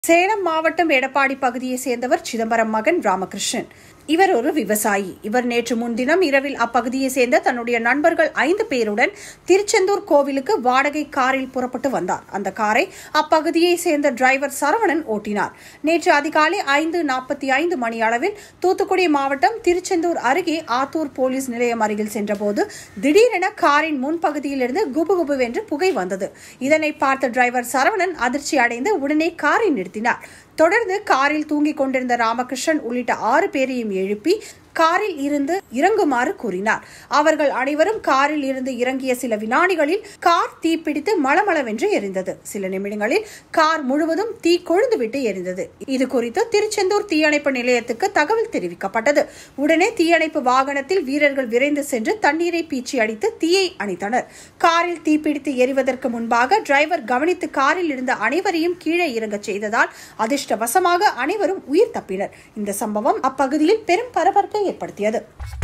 சேலம் மாவட்டம் எடப்பாடி பகுதியை சேர்ந்தவர் சிதம்பரம் மகன் ராமகிருஷ்ணன் இவர் ஒரு விவசாயி இவர் நேற்று முன்தினம் இரவில் அப்பகுதியை சேர்ந்த தன்னுடைய நண்பர்கள் ஐந்து பேருடன் திருச்செந்தூர் கோவிலுக்கு வாடகை காரில் புறப்பட்டு வந்தார் அந்த காரை அப்பகுதியை சேர்ந்த டிரைவர் சரவணன் ஓட்டினார் நேற்று அதிகாலை ஐந்து நாற்பத்தி ஐந்து மணி அளவில் தூத்துக்குடி மாவட்டம் திருச்செந்தூர் அருகே ஆத்தூர் போலீஸ் நிலையம் அருகில் சென்றபோது திடீரென காரின் முன்பகுதியிலிருந்து குபுகுபுவென்று புகை வந்தது இதனை பார்த்த டிரைவர் சரவணன் அதிர்ச்சி அடைந்து உடனே காரை நிறுத்தினார் தொடர்ந்து காரில் தூங்கிக் கொண்டிருந்த ராமகிருஷ்ணன் உள்ளிட்ட ஆறு பேரையும் எழுப்பி காரில் இருந்து இறங்குமாறு கூறினார் அவர்கள் அனைவரும் காரில் இருந்து இறங்கிய சில வினாடிகளில் கார் தீப்பிடித்து மளமளவென்று எரிந்தது சில நிமிடங்களில் கார் முழுவதும் தீ கொழுந்துவிட்டு எரிந்தது இது குறித்து திருச்செந்தூர் தீயணைப்பு நிலையத்துக்கு தகவல் தெரிவிக்கப்பட்டது உடனே தீயணைப்பு வாகனத்தில் வீரர்கள் விரைந்து சென்று தண்ணீரை பீச்சி அடித்து தீயை அணைத்தனர் காரில் தீப்பிடித்து எரிவதற்கு முன்பாக டிரைவர் கவனித்து காரில் இருந்த அனைவரையும் கீழே இறங்கச் செய்ததால் அதிர்ஷ்டவசமாக அனைவரும் உயிர் தப்பினர் இந்த சம்பவம் அப்பகுதியில் பெரும் பரபரப்பை ஏற்படுத்தியது